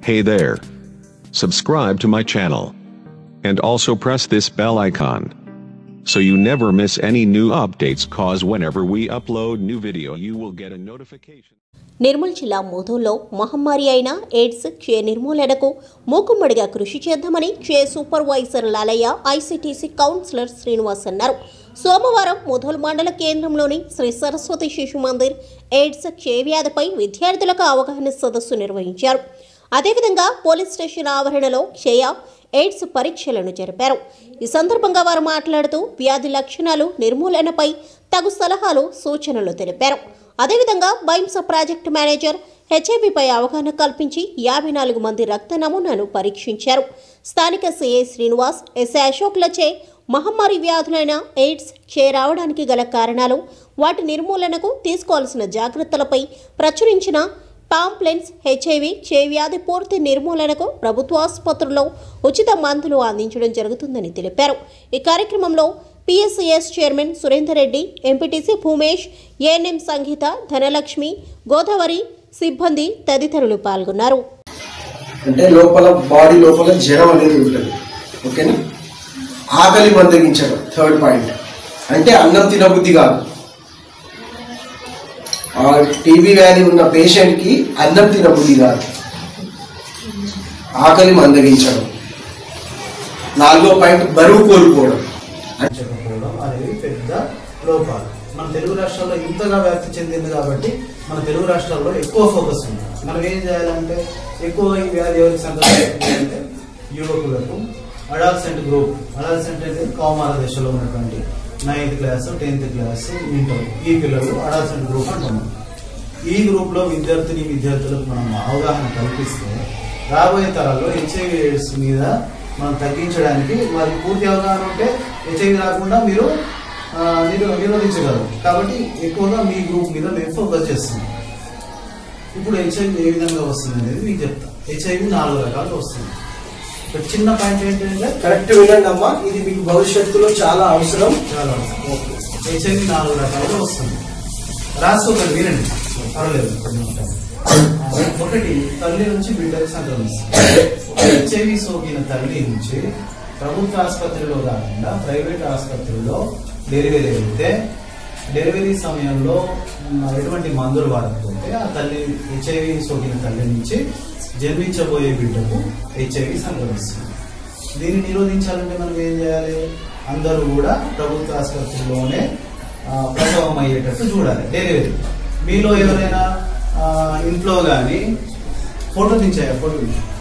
Hey there. Subscribe to my channel. And also press this bell icon. So you never miss any new updates cause whenever we upload new video you will get a notification. Nirmal జిల్లా మోదూల్లో మహమ్మారి అయిన AIDS క్షయ నిర్మూలనకు మూకుమ్మడిగా కృషి చేద్దామని క్షయ supervisor Lalaiah ICTC counsellor Srinivas అన్నారు సోమవారం ముధోల్ మండల కేంద్రంలోని శ్రీ సరస్వతి శిశు మందిర్ ఎయిడ్స్ క్షయ వ్యాధిపై విద్యార్థులకు అవగాహన సదస్సు నిర్వహించారు అదేవిధంగా పోలీస్ స్టేషన్ ఆవరణలో క్షయ ఎయిడ్స్ పరీక్షలను జరిపారు ఈ సందర్భంగా వారు మాట్లాడుతూ వ్యాధి లక్షణాలు నిర్మూలనపై తగు సలహాలు సూచనలు తెలిపారు అదేవిధంగా బైమ్స్ ప్రాజెక్టు మేనేజర్ హెచ్ఐవిపై అవగాహన కల్పించి యాభై నాలుగు మంది రక్త నమూనాను పరీక్షించారు స్థానిక సిఐ శ్రీనివాస్ ఎస్ఐ అశోక్లచే మహమ్మారి వ్యాధులైన ఎయిడ్స్ చేరావడానికి గల కారణాలు వాటి నిర్మూలనకు తీసుకోవాల్సిన జాగ్రత్తలపై ప్రచురించిన పాంప్లెన్స్ హెచ్ఐవి వ్యాధి పూర్తి నిర్మూలనకు ప్రభుత్వ ఆసుపత్రుల్లో ఉచిత మందులు అందించడం జరుగుతుందని తెలిపారు ఈ కార్యక్రమంలో PSCS chairman Surender Reddy MPTC Bhoomesh ANM Sangeetha Dhanalakshmi Godavari సిబ్బంది తదితరులు పాల్గొన్నారు అంటే లోపల బాడీ లోపల జ్వరం అనేది ఉంటుంది ఓకేనా ఆకలి మందగించడం థర్డ్ పాయింట్ అంటే అన్నం తినబుద్ధి కాదు ఆ టీబీ వ్యాధి ఉన్న పేషెంట్కి అన్నం తినబుద్ధి కాదు ఆకలి మందగించడం నాలుగో పాయింట్ బరువు కోల్పోవడం చెప్పకపోవడం అనేది పెద్ద లోపాలు మన తెలుగు రాష్ట్రాల్లో ఇంతగా వ్యాప్తి చెందింది కాబట్టి మన తెలుగు రాష్ట్రాల్లో ఎక్కువ ఫోకస్ ఉంది మనం ఏం చేయాలంటే ఎక్కువ ఈ వ్యాధి ఎవరికి సంక్రమిస్తుంది అంటే యువకులకు అడాల్సెంట్ గ్రూప్ అడాల్సెంట్ అంటే కౌమార దశలో ఉన్నటువంటి ninth class tenth class inter ఈ పిల్లలు అడాల్సెంట్ గ్రూప్ అంటున్నాం ఈ గ్రూప్ లో విద్యార్థిని విద్యార్థులకు మనం అవగాహన కల్పిస్తే రాబోయే తరాల్లో హెచ్ఐవి ఎయిడ్స్ మీద మనం తగ్గించడానికి వారికి పూర్తి అవగాహన ఉంటే హెచ్ఐవి రాకుండా మీరు ఆ, నిరో- నిరోధించగలరు కాబట్టి ఎక్కువగా మీ గ్రూప్ మీద మేము ఫోకస్ చేస్తున్నాం ఇప్పుడు హెచ్ఐవి ఏ విధంగా వస్తుంది అనేది మీకు చెప్తా హెచ్ఐవి నాలుగు రకాలు వస్తుంది ఒక చిన్న పాయింట్ ఏంటంటే కరెక్ట్ వినండి అమ్మా ఇది మీకు భవిష్యత్తులో చాలా అవసరం చాలా హెచ్ఐవి నాలుగు రకాలుగా వస్తుంది రాసుకోకండి వినండి పర్వాలేదు కొన్ని ఉంటాయి. ఒకటి తల్లి నుంచి బిడ్డకు సంక్రమిస్తుంది హెచ్ఐవి సోకిన తల్లి నుంచి ప్రభుత్వ ఆసుపత్రిలో కాకుండా ప్రైవేట్ ఆసుపత్రిలో డెలివరీ అయితే డెలివరీ సమయంలో మ్, ఎటువంటి మందులు వాడకపోతే ఆ తల్లి హెచ్ఐవి సోకిన తల్లి నుంచి జన్మించబోయే బిడ్డకు హెచ్ఐవి సంక్రమిస్తుంది దీన్ని నిరోధించాలంటే మనం ఏం చేయాలి అందరూ కూడా ప్రభుత్వ ఆసుపత్రిలోనే ఆ, ప్రసవం అయ్యేటట్టు చూడాలి డెలివరీ మీలో ఎవరైనా ఆ, ఇంట్లో కానీ ఫోటో దించాయా ఫోటో దించు.